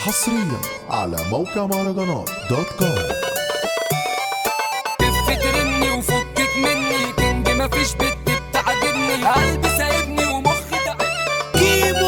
حصريا على موقع مهرجانات دوت كوم تفتكرني وفكك مني كنج مفيش بنت بتعجبني قلبي سايبني ومخي تعبني كيمو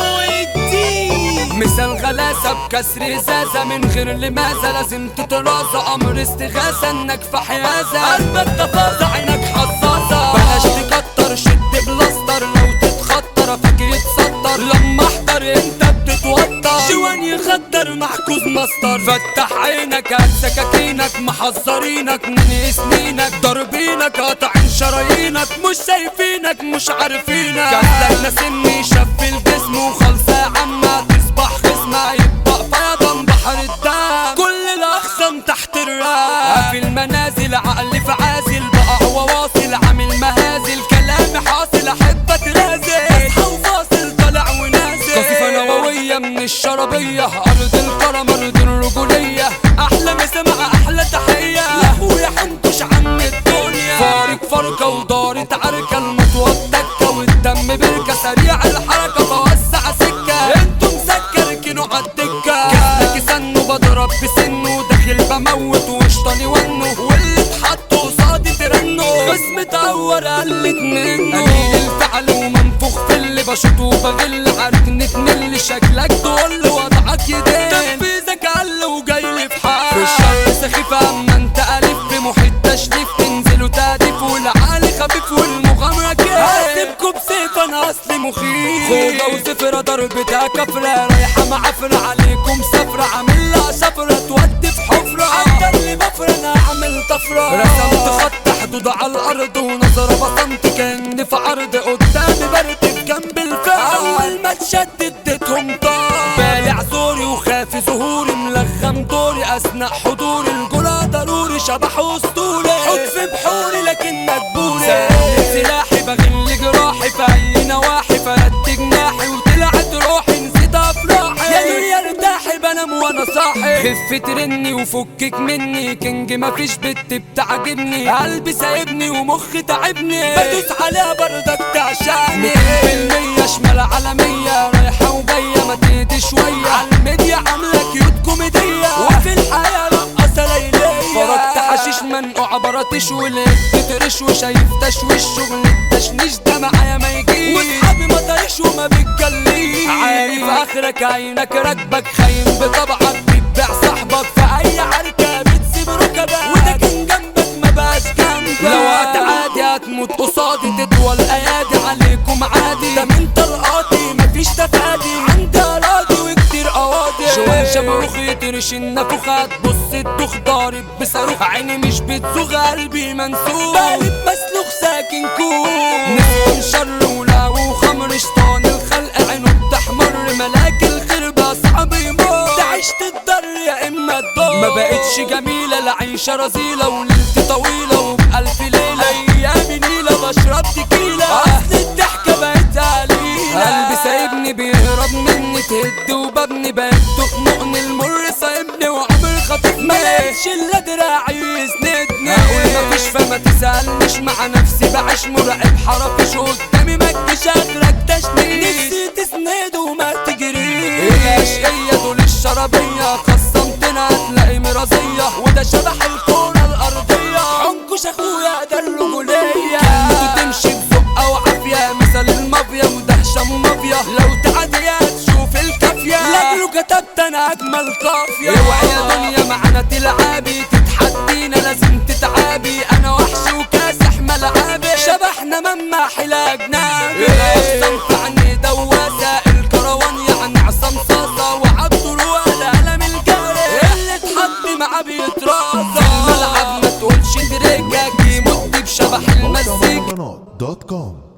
الدين مثال غلاسة بكسر ازازة من غير لماذا لازم تترازى امر استغاثة انك في حيازة قلبك تفاصة عينك حظاظة بلاش تكتر شد بلاستر لو تتخطر فاكر يتسطر لما احضر انت بتتوتر جوان يخدر محكوز مستر فتح عينك هات سكاكينك محذرينك من سنينك ضاربينك قاطعين شرايينك مش شايفينك مش عارفينك جسدك ناسمني شف الجسم وخلصة يا عم تصبح خصمة يبقى فيضان بحر الدم كل الاخصام تحت الراس في المنازل عقلي في عازل بقى هو واصل عامل مهازل كلامي حاصل احب اترازل اصحى وفاصل طالع ونازل قصيفة نووية من الشربية ارض الكرم ارض الرجولية احلى مسا مع احلى تحية لاخويا حنكش عن الدنيا فارق فرقة ودارت عركة المطوة الدكة والدم بركة سريع الحركة فوسع سكة انتوا مسكركنوا عالدكة جسمك سنه بضرب بسنه داخل بموت وشطاني ونه واللي اتحط قصادي ترنه خصم اتعور قلت منه قليل الفعل ومنفوخ في اللي بشوط وبغل عارفني تمل شكلك تقول وضعك يدين تنفيذك قل وجاي لي في حال في الشر سخيف اما انت الف بمحيط تشريف تنزلوا تهديف والعالي خفيف والمغامرة كيف هسيبكوا بسيف انا اصلي مخيف خوضة وزفرة ضربتها كفرة رايحة معفرة عليكم سفرة عامل لها شفرة تودي في حفرة حتى اللي بفرة انا عامل طفرة رسمت خط حدود على الارض ونظرة بصمت كاني في عرض قدامي برتب جنب الفعل اول ما اتشدد اديتهم طار بالع زوري وخافي ظهوري ملغم دوري اثناء حضوري الجرأة ضروري شبح اسطوري حب بحوري لكن مجبوري سلاحي بغل جراحي في اي نواحي فردت جناحي وطلعت روحي نسيت افراحي يا دنيا ارتاحي بنام وانا صاحي خف ترني وفكك مني كينج مفيش بنت بتعجبني قلبي سايبني ومخي تعبني بدوس عليها برضك تعشقني في المية شمال عالمية رايحة وجاية ما تهدي شوية عالميديا عاملة كيوت كوميدية وفي الحياة رقصة ليلية فرجت حشيش منقوع براتش ولقيت تترش وشايف تشويش شغل التشنيش ده معايا ما يجيش واصحابي ما طريش وما بتجليش عارف اخرك عينك راكبك خاين بطبعك بتبيع صاحبك في اي عركة بتسيب ركبك وده كان جنبك ما بقاش جنبك لو هتعادي هتموت قصادي تطوى الايادي عليكم عادي ده من طلقاتي مفيش تفادي عندي اراضي وكتير قواضي جوان شمروخ يترش النفوخات بص الدوخ ضارب بصاروخ عيني مش بتزوغ قلبي منسوخ قلب مسلوخ ساكن كوخ نسوان شر ولاو وخمر شطان الخلق عينه بتحمر ملاك الخير بقى صعب يموت تعيش تتضر يا اما تضر ما بقتش جميلة العيشة رذيلة وليلتي طويلة وبألف ليلة ايامي نيلة بشرب تكيلة اصل الضحكة بقت قليلة قلبي سايبني بيهرب مني تهد وببني بقت تخنقني المر سايبني وعمر خطيف ملاقيش الا دراعي يسندني اقول مفيش فما تسألنيش مع نفسي بعيش مرعب حرفش قدامي ما تجيش اخرك تشنيش نفسي تسند وما تجريش الاشقية دول الشرابية خصمتنا هتلاقي مرازية وده شبح الكورة الارضية عنكش اخويا ده الرجولية كلمته تمشي بزقة وعافية مثل المافيا ودهشة مافيا لو تعدي تشوف الكافية لاجله كتبت انا اجمل قافية اوعي يا دنيا معانا تلعبي تتحدينا لازم تتعابي انا وحش وكاسح ملعبي شبحنا مماح الاجنبي الاقسام في عني دواسة الكروان يعني عصام صاصة وعبده الولا قلم الجاري اللي اتحط معاه بيتراسى في الملعب ما تقولش تريكا يمد بشبح المزيكا مهرجانات دوت كوم